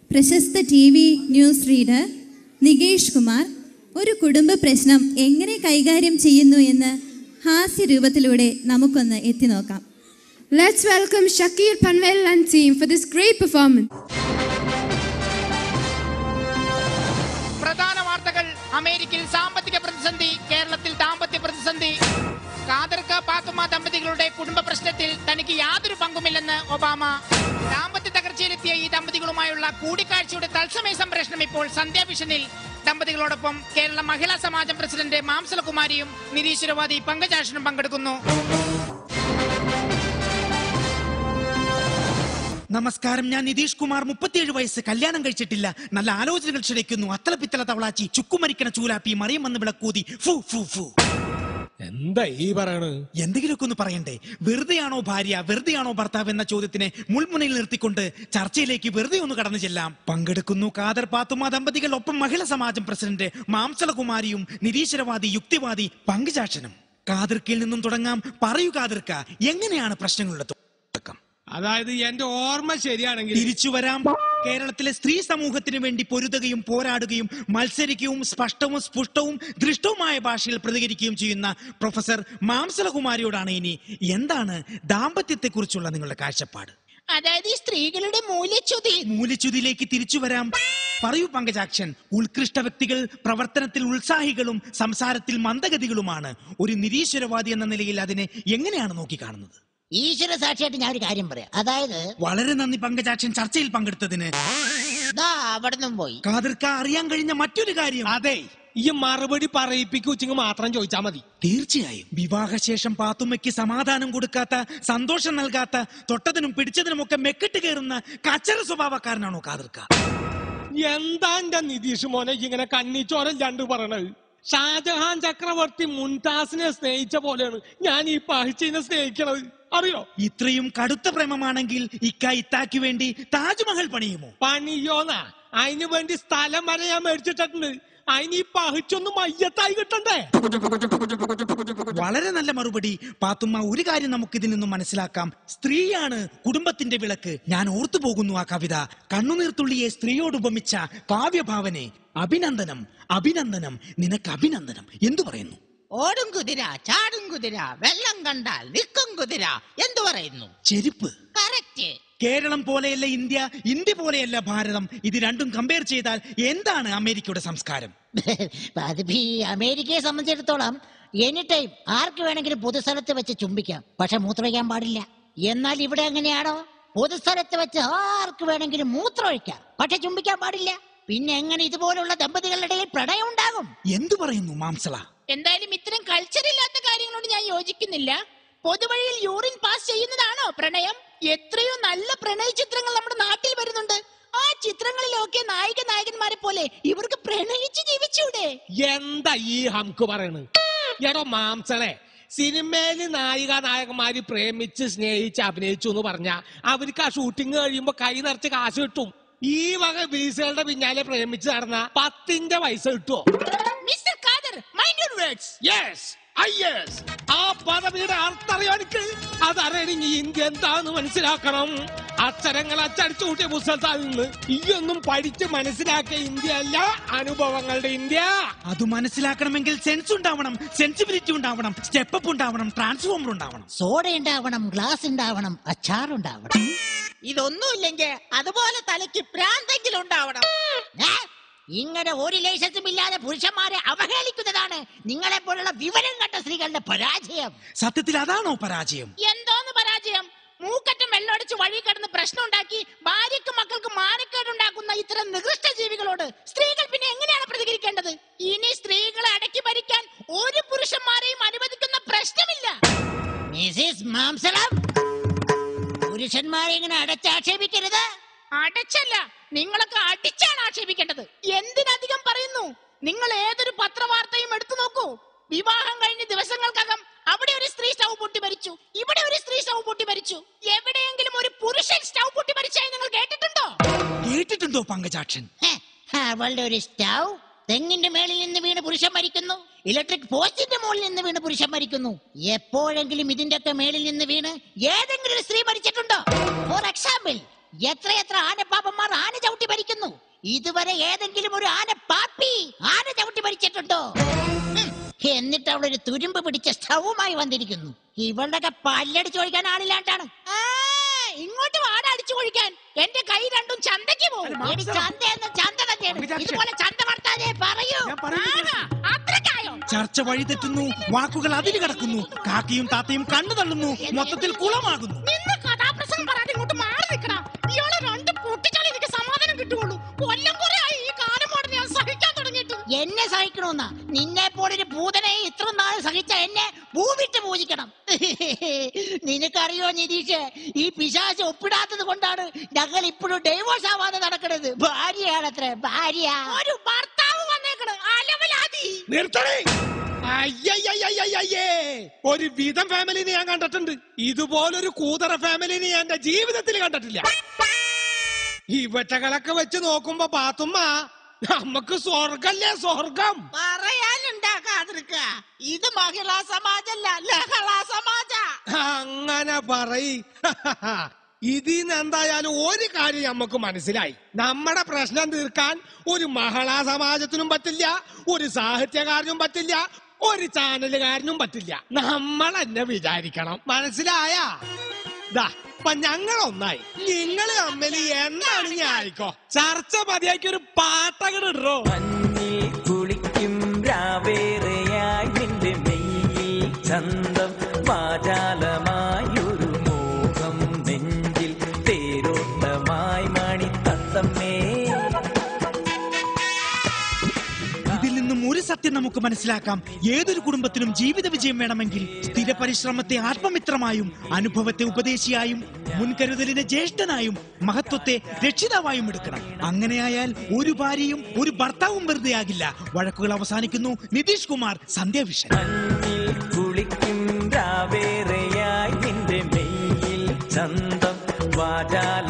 പ്രശസ്ത T V news reader Nikesh Kumar ഒരു കുടുംബ പ്രശ്നം എങ്ങനെ കൈകാര്യം ചെയ്യുന്നു എന്ന് ഹാസ്യരൂപത്തിലൂടെ നമുക്കൊന്ന് എത്തി നോക്കാം Let's welcome Shakir Panvel and team for this great performance. പ്രധാന വാർത്തകൾ അമേരിക്കയിൽ സാമ്പത്തിക പ്രതിസന്ധി കേരളത്തിൽ ദാമ്പത്യ പ്രതിസന്ധി കാതർക്ക പാത്തുമ്മ ദമ്പതികളുടെ കുടുംബ പ്രശ്നത്തിൽ തനിക്ക് യാതൊരു പങ്കുമില്ലെന്ന് ഒബാമ ദാമ്പത്യ തകർച്ചയിലെത്തിയ ഈ ദമ്പതികളുമായുള്ള കൂടിക്കാഴ്ചയുടെ തത്സമയ സംപ്രേഷണം ഇപ്പോൾ സന്ധ്യാവിഷനിൽ ദമ്പതികളോടൊപ്പം കേരള മഹിളാ സമാജം പ്രസിഡന്റ് മാംസലകുമാരിയും നിരീശ്വരവാദി പങ്കജാഷനും പങ്കെടുക്കുന്നു നമസ്കാരം ഞാൻ നിതീഷ് കുമാർ മുപ്പത്തിയേഴ് വയസ്സ് കല്യാണം കഴിച്ചിട്ടില്ല നല്ല ആലോചനകൾ ക്ഷണിക്കുന്നു അത്തല പിത്തല തവളാച്ചി ചുക്കുമരിക്കണ ചൂലാപ്പി മറിയം വന്ന് വിളക്കൂതി ഫു ഫു ഫു എന്താ ഈ പറയണ് എന്തെങ്കിലുമൊക്കെ ഒന്ന് പറയണ്ടേ വെറുതെയാണോ ഭാര്യ വെറുതെയാണോ ഭർത്താവ് എന്ന ചോദ്യത്തിനെ മുൾമുനയിൽ നിർത്തിക്കൊണ്ട് ചർച്ചയിലേക്ക് വെറുതെ ഒന്ന് കടന്നു ചെല്ലാം പങ്കെടുക്കുന്നു കാദർ പാത്തുമ ദമ്പതികൾ ഒപ്പം മഹിളാ സമാജം പ്രസിഡന്റ് മാംസലകുമാരിയും നിരീശ്വരവാദി യുക്തിവാദി പങ്കുചാക്ഷനും കാതിർക്കിൽ നിന്നും തുടങ്ങാം പറയൂ കാതിർക്ക എങ്ങനെയാണ് പ്രശ്നങ്ങളുടെ തുടക്കം അതായത് എന്റെ ഓർമ്മ ശരിയാണെങ്കിൽ തിരിച്ചു വരാം കേരളത്തിലെ സ്ത്രീ സമൂഹത്തിന് വേണ്ടി പൊരുതുകയും പോരാടുകയും മത്സരിക്കുകയും സ്പഷ്ടവും സ്പുഷ്ടവും ദൃഷ്ടവുമായ ഭാഷയിൽ പ്രതികരിക്കുകയും ചെയ്യുന്ന പ്രൊഫസർ മാംസലകുമാരിയോടാണ് ഇനി എന്താണ് ദാമ്പത്യത്തെക്കുറിച്ചുള്ള നിങ്ങളുടെ കാഴ്ചപ്പാട് അതായത് ഈ സ്ത്രീകളുടെ മൂല്യച്യുതി മൂല്യച്യുതിയിലേക്ക് തിരിച്ചു വരാം പറയൂ പങ്കജാക്ഷൻ ഉത്കൃഷ്ട വ്യക്തികൾ പ്രവർത്തനത്തിൽ ഉത്സാഹികളും സംസാരത്തിൽ മന്ദഗതികളുമാണ് ഒരു നിരീശ്വരവാദി എന്ന നിലയിൽ അതിനെ എങ്ങനെയാണ് നോക്കിക്കാണുന്നത് ഈശ്വര സാക്ഷിയായിട്ട് ഞാൻ ഒരു കാര്യം പറയാം അതായത് വളരെ നന്ദി പങ്കജാക്ഷൻ ചർച്ചയിൽ പങ്കെടുത്തതിന് ദാ അവിടുന്ന് പോയി കാതിർക്ക അറിയാൻ കഴിഞ്ഞ മറ്റൊരു കാര്യം അതെ ഈ മറുപടി പറയിപ്പിക്കുച്ചെങ്കിൽ മാത്രം ചോദിച്ചാ മതി തീർച്ചയായും വിവാഹശേഷം പാത്തുമ്മയ്ക്ക് സമാധാനം കൊടുക്കാത്ത സന്തോഷം നൽകാത്ത തൊട്ടതിനും പിടിച്ചതിനുമൊക്കെ മെക്കിട്ട് കയറുന്ന കച്ചറ സ്വഭാവക്കാരനാണോ കാതിർക്ക എന്താ എന്റെ നിതീഷ് മോനെ ഇങ്ങനെ കണ്ണിച്ചോരം രണ്ട് പറയണത് ഷാജഹാൻ ചക്രവർത്തി മുൻതാസിനെ സ്നേഹിച്ച പോലെയാണ് ഞാൻ ഈ പഹിച്ചിനെ സ്നേഹിക്കണത് അറിയോ ഇത്രയും കടുത്ത പ്രേമമാണെങ്കിൽ ഇക്ക ഇത്താക്ക് വേണ്ടി താജ്മഹൽ പണിയുമോ പണിയോന്നാ അതിനു വേണ്ടി സ്ഥലം വരെ ഞാൻ മേടിച്ചിട്ടുണ്ട് അതിന് ഈ പഹിച്ചൊന്ന് മയ്യത്തായി കിട്ടണ്ടേ വളരെ നല്ല മറുപടി പാത്തുമ്മ ഒരു കാര്യം നമുക്ക് ഇതിൽ നിന്നും മനസ്സിലാക്കാം സ്ത്രീയാണ് കുടുംബത്തിന്റെ വിളക്ക് ഞാൻ ഓർത്തു പോകുന്നു ആ കവിത കണ്ണുനീർത്തുള്ളിയെ സ്ത്രീയോട് ഉപമിച്ച കാവ്യഭാവനെ അഭിനന്ദനം അഭിനന്ദനം നിനക്ക് അഭിനന്ദനം എന്തു പറയുന്നു ഓടും കുതിര ചാടും കുതിര വെള്ളം കണ്ടാൽ നിൽക്കും കുതിര എന്തു പറയുന്നു ചെരുപ്പ് കറക്റ്റ് കേരളം പോലെയല്ല ഇന്ത്യ ഇന്ത്യ പോലെയല്ല ഭാരതം ഇത് രണ്ടും കമ്പയർ ചെയ്താൽ എന്താണ് അമേരിക്കയുടെ സംസ്കാരം അതിപ്പോ ഈ അമേരിക്കയെ സംബന്ധിച്ചിടത്തോളം എനി ടൈം ആർക്ക് വേണമെങ്കിലും പൊതുസ്ഥലത്ത് വെച്ച് ചുംബിക്കാം പക്ഷെ മൂത്രമൊഴിക്കാൻ പാടില്ല എന്നാൽ ഇവിടെ എങ്ങനെയാണോ പൊതുസ്ഥലത്ത് വെച്ച് ആർക്ക് വേണമെങ്കിലും മൂത്രമൊഴിക്കാം പക്ഷെ ചുംബിക്കാൻ പാടില്ല പിന്നെ എങ്ങനെ ഇതുപോലുള്ള ദമ്പതികളുടെ ഇടയിൽ പ്രണയം ഉണ്ടാകും എന്തു പറയുന്നു മാംസള എന്തായാലും ഇത്തരം കൾച്ചർ ഇല്ലാത്ത കാര്യങ്ങളോട് ഞാൻ യോജിക്കുന്നില്ല പൊതുവഴിയിൽ യൂറിൻ പാസ് ചെയ്യുന്നതാണോ പ്രണയം എത്രയോ നല്ല പ്രണയ ചിത്രങ്ങൾ നമ്മുടെ നാട്ടിൽ വരുന്നുണ്ട് ആ ചിത്രങ്ങളിലൊക്കെ നായിക നായകന്മാരെ പോലെ ഇവർക്ക് പ്രണയിച്ച് ജീവിച്ചൂടെ എന്താ ഈ ഹംക്ക് പറയണ് എടോ മാംസളെ സിനിമയില് നായിക നായകന്മാര് പ്രേമിച്ച് സ്നേഹിച്ച് അഭിനയിച്ചു എന്ന് പറഞ്ഞ അവർക്ക് ആ ഷൂട്ടിംഗ് കഴിയുമ്പോ കൈ നിറച്ച് കാശ് കിട്ടും ഈ വക ബീസുകളുടെ പിന്നാലെ പ്രേമിച്ച് നടന്ന പത്തിന്റെ പൈസ കിട്ടുമോ mister Khader mind your words yes yes ആ പദവിയുടെ അർത്ഥറിയോ എനിക്ക് അതറിയണെങ്കിൽ ഇന്ത്യ എന്താന്ന് മനസ്സിലാക്കണം അക്ഷരങ്ങൾ അച്ചടിച്ചു കൂട്ടിയ പുസ്തകത്തിൽ നിന്ന് ഈയൊന്നും പഠിച്ച് മനസ്സിലാക്കിയ ഇന്ത്യ അല്ല അനുഭവങ്ങളുടെ ഇന്ത്യ അത് മനസ്സിലാക്കണമെങ്കിൽ സെൻസ് ഉണ്ടാവണം സെൻസിബിലിറ്റി ഉണ്ടാവണം സ്റ്റെപ്പ് ഉണ്ടാവണം ട്രാൻസ്ഫോമർ ഉണ്ടാവണം സോഡ ഉണ്ടാവണം ഗ്ലാസ് ഉണ്ടാവണം അച്ചാർ ഉണ്ടാവണം ഇതൊന്നുമില്ലെങ്കിൽ അതുപോലെ തലയ്ക്ക് പ്രാന്തെങ്കിലും ഉണ്ടാവണം ഏ? ഇങ്ങനെ ഒരു ലൈസൻസും ഇല്ലാതെ പുരുഷന്മാരെ അവഹേളിക്കുന്നതാണ് നിങ്ങളെ പോലുള്ള വിവരം കണ്ട സ്ത്രീകളുടെ പരാജയം സത്യത്തിൽ അതാണോ പരാജയം എന്തോന്ന് പരാജയം മൂക്കറ്റം വെള്ളമടിച്ച് വഴി കിടന്ന് പ്രശ്നം ഉണ്ടാക്കി ഭാര്യക്കും മക്കൾക്ക് മാനക്കേടുണ്ടാക്കുന്ന ഇത്തരം നികൃഷ്ട ജീവികളോട് സ്ത്രീകൾ പിന്നെ എങ്ങനെയാണ് പ്രതികരിക്കേണ്ടത് ഇനി സ്ത്രീകളെ അടക്കി ഭരിക്കാൻ ഒരു പുരുഷന്മാരെയും അനുവദിക്കുന്ന പ്രശ്നമില്ല മിസിസ് മാംസളം പുരുഷന്മാരെ ഇങ്ങനെ അടച്ചാക്ഷേപിക്കരുത് അടച്ചല്ല നിങ്ങളൊക്കെ അടിച്ചാണ് ആക്ഷേപിക്കേണ്ടത് എന്തിനധികം പറയുന്നു നിങ്ങൾ ഏതൊരു പത്രവാർത്തയും എടുത്തു നോക്കൂ വിവാഹം കഴിഞ്ഞ ദിവസങ്ങൾക്കകം അവിടെ ഒരു സ്ത്രീ സ്റ്റൗ പൊട്ടി മരിച്ചു ഇവിടെ ഒരു സ്ത്രീ സ്റ്റൗ പൊട്ടി മരിച്ചു എവിടെയെങ്കിലും ഒരു പുരുഷൻ സ്റ്റൗ പൊട്ടി മരിച്ചായി നിങ്ങൾ കേട്ടിട്ടുണ്ടോ കേട്ടിട്ടുണ്ടോ പങ്കജാക്ഷൻ ഹെ, അവളുടെ ഒരു സ്റ്റൗ തെങ്ങിന്റെ മേളിൽ നിന്ന് വീണ് പുരുഷൻ മരിക്കുന്നു ഇലക്ട്രിക് പോസ്റ്റിന്റെ മുകളിൽ നിന്ന് വീണ് പുരുഷൻ മരിക്കുന്നു എപ്പോഴെങ്കിലും ഇതിന്റെ ഒക്കെ മേളിൽ നിന്ന് വീണ് ഏതെങ്കിലും ഒരു സ്ത്രീ മരിച്ചിട്ടുണ്ടോ ഫോർ എക്സാമ്പിൾ എത്രയെത്ര ആനപ്പാപ്പന്മാർ ആന ചവിട്ടി ഭരിക്കുന്നു ഇതുവരെ ഏതെങ്കിലും ഒരു ആന പാപ്പി ആന ചവിട്ടി ഭരിച്ചിട്ടുണ്ടോ ഹും, എന്നിട്ട് അവൾ ഒരു തുരുമ്പ് പിടിച്ച സ്റ്റൗവുമായി വന്നിരിക്കുന്നു ഇവളുടെ പല്ലടിച്ചു ഒഴിക്കാൻ ആളില്ലാണ്ടാണ് ആ, ഇങ്ങോട്ട് വാട അടിച്ചു ഒഴിക്കാൻ എന്റെ കൈ രണ്ടും ചന്തയ്ക്ക് പോകും എടി ചന്ത എന്ന ചന്ത തന്നെയാണ് ഇതുപോലെ ചന്ത വർത്താനേ പറയൂ ആഹാ, അത്രയ്ക്കായോ ചർച്ച വഴി തെറ്റുന്നു വാക്കുകൾ അതിൽ കിടക്കുന്നു കാക്കയും താത്തയും കണ്ണു തള്ളുന്നു മൊത്തത്തിൽ കുളമാകുന്നു നിന്ന് കഥാപ്രസംഗം പറയാതെ ഇങ്ങോട്ട് മാറി നിൽക്കണ ഇയാളെ രണ്ട് പൊട്ടിച്ചാൽ എനിക്ക് സമാധാനം കിട്ടുകയുള്ളൂ കൊല്ലം കുറെ ആയി ഈ കാലം മോഡൽ ഞാൻ സഹിക്കാൻ തുടങ്ങിയിട്ട് എന്നെ സഹിക്കണമെന്നാ നിന്നെ പോലൊരു ഭൂതനെ ഇത്ര നാൾ സഹിച്ച എന്നെ ഭൂവിട്ട് പൂജിക്കണം നിനക്കറിയോ നിതീഷ് ഈ പിശാച് ഒപ്പിടാത്തത് കൊണ്ടാണ് ഞങ്ങൾ ഇപ്പോഴും ഡൈവോഴ്സ് ആവാതെ നടക്കുന്നത് ഭാര്യയാണത്ര ഭാര്യ ഒരു ഭർത്താവ് വന്നേക്കണ് അലവലാതി നിർത്തണേ അയ്യയ്യയ്യയ്യയ്യേ ഒരു വിധം ഫാമിലിനെ ഞാൻ കണ്ടിട്ടുണ്ട് ഇതുപോലൊരു കൂതറ ഫാമിലിനെ ഞാൻ എന്റെ ജീവിതത്തിൽ കണ്ടിട്ടില്ല ഇവറ്റകളൊക്കെ വെച്ച് നോക്കുമ്പോ പാത്തുമ്മ നമുക്ക് സ്വർഗല്ലേ സ്വർഗം പറയാനുണ്ടാക്കാതിരിക്ക ഇത് മഹിളാ സമാജല്ല ലഹളാ സമാജ അങ്ങനെ പറയ് ഇതിന്ന് എന്തായാലും ഒരു കാര്യം നമുക്ക് മനസ്സിലായി നമ്മുടെ പ്രശ്നം തീർക്കാൻ ഒരു മഹിളാ സമാജത്തിനും പറ്റില്ല ഒരു സാഹിത്യകാരനും പറ്റില്ല ഒരു ചാനലുകാരനും പറ്റില്ല നമ്മൾ തന്നെ വിചാരിക്കണം മനസ്സിലായ ദാ ഇപ്പൊ ഞങ്ങൾ ഒന്നായി നിങ്ങൾ തമ്മിൽ എന്താണ് ഞാൻ ആയിക്കോ ചർച്ച മതിയാക്കി ഒരു പാട്ടകട് ഇടോ മഞ്ഞിൽ കുളിക്കും രാവേറെയായി നിന്റെ മെയ്യിൽ ചന്തം വാചാലമായൊരു മോഹം നെഞ്ചിൽ തേരോട്ടമായി മണിത്തത്തമ്മേ ഇതിൽ നിന്നും ഒരു സത്യം നമുക്ക് മനസ്സിലാക്കാം ഏതൊരു കുടുംബത്തിനും ജീവിത വിജയം വേണമെങ്കിൽ സ്ഥിര പരിശ്രമത്തെ ആത്മമിത്രമായും അനുഭവത്തെ ഉപദേശിയായും മുൻകരുതലിനെ ജ്യേഷ്ഠനായും മഹത്വത്തെ രക്ഷിതാവായും എടുക്കണം അങ്ങനെയായാൽ ഒരു ഭാര്യയും ഒരു ഭർത്താവും വെറുതെ ആകില്ല വഴക്കുകൾ അവസാനിക്കുന്നു നിതീഷ് കുമാർ സന്ധ്യാവിഷൻ മഞ്ഞിൽ കുളിക്കും രാവേറെയായി നിന്റെ മെയ്യിൽ ചന്തം വാചാല